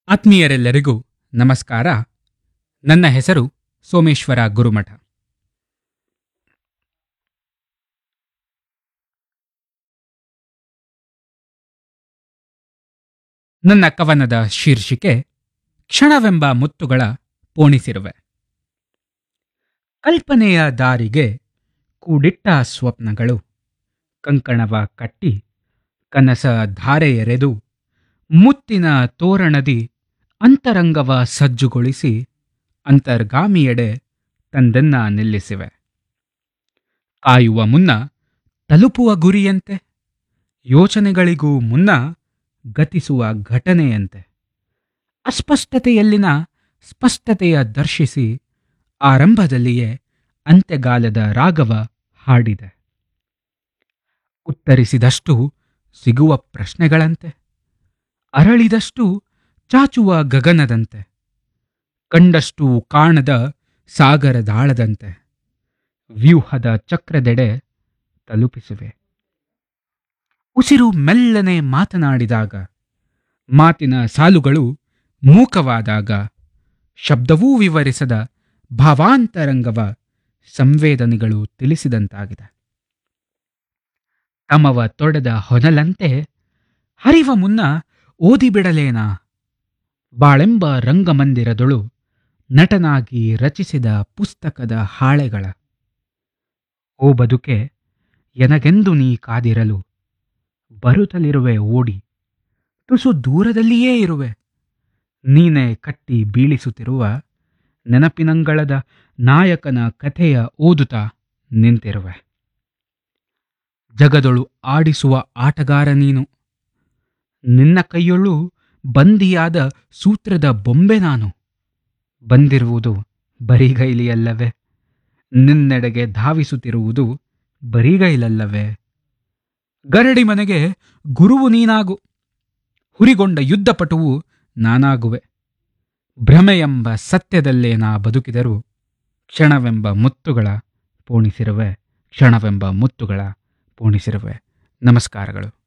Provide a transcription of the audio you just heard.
ಆತ್ಮೀಯರೆಲ್ಲರಿಗೂ ನಮಸ್ಕಾರ ನನ್ನ ಹೆಸರು ಸೋಮೇಶ್ವರ ಗುರುಮಠ ನನ್ನ ಕವನದ ಶೀರ್ಷಿಕೆ ಕ್ಷಣವೆಂಬ ಮುತ್ತುಗಳ ಪೋಣಿಸಿರುವೆ ಕಲ್ಪನೆಯ ದಾರಿಗೆ ಕೂಡಿಟ್ಟ ಸ್ವಪ್ನಗಳು ಕಂಕಣವ ಕಟ್ಟಿ ಕನಸ ಧಾರೆ ಎರೆದು ಮುತ್ತಿನ ತೋರಣದಿ ಅಂತರಂಗವ ಸಜ್ಜುಗೊಳಿಸಿ ಅಂತರ್ಗಾಮಿಯೆಡೆ ತಂದೆನ್ನ ನಿಲ್ಲಿಸಿವೆ ಕಾಯುವ ಮುನ್ನ ತಲುಪುವ ಗುರಿಯಂತೆ ಯೋಚನೆಗಳಿಗೂ ಮುನ್ನ ಗತಿಸುವ ಘಟನೆಯಂತೆ ಅಸ್ಪಷ್ಟತೆಯಲ್ಲಿನ ಸ್ಪಷ್ಟತೆಯ ದರ್ಶಿಸಿ ಆರಂಭದಲ್ಲಿಯೇ ಅಂತ್ಯಗಾಲದ ರಾಗವ ಹಾಡಿದೆ ಉತ್ತರಿಸಿದಷ್ಟು ಸಿಗುವ ಪ್ರಶ್ನೆಗಳಂತೆ ಅರಳಿದಷ್ಟು ಚಾಚುವ ಗಗನದಂತೆ ಕಂಡಷ್ಟು ಕಾಣದ ಸಾಗರದಾಳದಂತೆ ವ್ಯೂಹದ ಚಕ್ರದೆಡೆ ತಲುಪಿಸುವೆ ಉಸಿರು ಮೆಲ್ಲನೆ ಮಾತನಾಡಿದಾಗ ಮಾತಿನ ಸಾಲುಗಳು ಮೂಕವಾದಾಗ ಶಬ್ದವೂ ವಿವರಿಸದ ಭಾವಾಂತರಂಗವ ಸಂವೇದನೆಗಳು ತಿಳಿಸಿದಂತಾಗಿದೆ ತಮವ ತೊಡೆದ ಹೊನಲಂತೆ ಹರಿವ ಮುನ್ನ ಓದಿಬಿಡಲೇನಾ ಬಾಳೆಂಬ ರಂಗಮಂದಿರದೊಳು ನಟನಾಗಿ ರಚಿಸಿದ ಪುಸ್ತಕದ ಹಾಳೆಗಳ ಓ ಬದುಕೆ ಎನಗೆಂದು ನೀ ಕಾದಿರಲು ಬರುತ್ತಲಿರುವೆ ಓಡಿ ತುಸು ದೂರದಲ್ಲಿಯೇ ಇರುವೆ ನೀನೇ ಕಟ್ಟಿ ಬೀಳಿಸುತ್ತಿರುವ ನೆನಪಿನಂಗಳದ ನಾಯಕನ ಕಥೆಯ ಓದುತ್ತಾ ನಿಂತಿರುವೆ ಜಗದೊಳು ಆಡಿಸುವ ಆಟಗಾರ ನೀನು ನಿನ್ನ ಕೈಯೊಳು ಬಂದಿಯಾದ ಸೂತ್ರದ ಬೊಂಬೆ ನಾನು ಬಂದಿರುವುದು ಬರಿಗೈಲಿಯಲ್ಲವೇ ನಿನ್ನೆಡೆಗೆ ಧಾವಿಸುತ್ತಿರುವುದು ಬರಿಗೈಲಲ್ಲವೇ ಗರಡಿ ಮನೆಗೆ ಗುರುವು ನೀನಾಗು ಹುರಿಗೊಂಡ ಯುದ್ಧಪಟುವು ನಾನಾಗುವೆ ಭ್ರಮೆಯೆಂಬ ಸತ್ಯದಲ್ಲೇ ನಾ ಬದುಕಿದರೂ ಕ್ಷಣವೆಂಬ ಮುತ್ತುಗಳ ಪೋಣಿಸಿರುವೆ ಕ್ಷಣವೆಂಬ ಮುತ್ತುಗಳ ಪೋಣಿಸಿರುವೆ ನಮಸ್ಕಾರಗಳು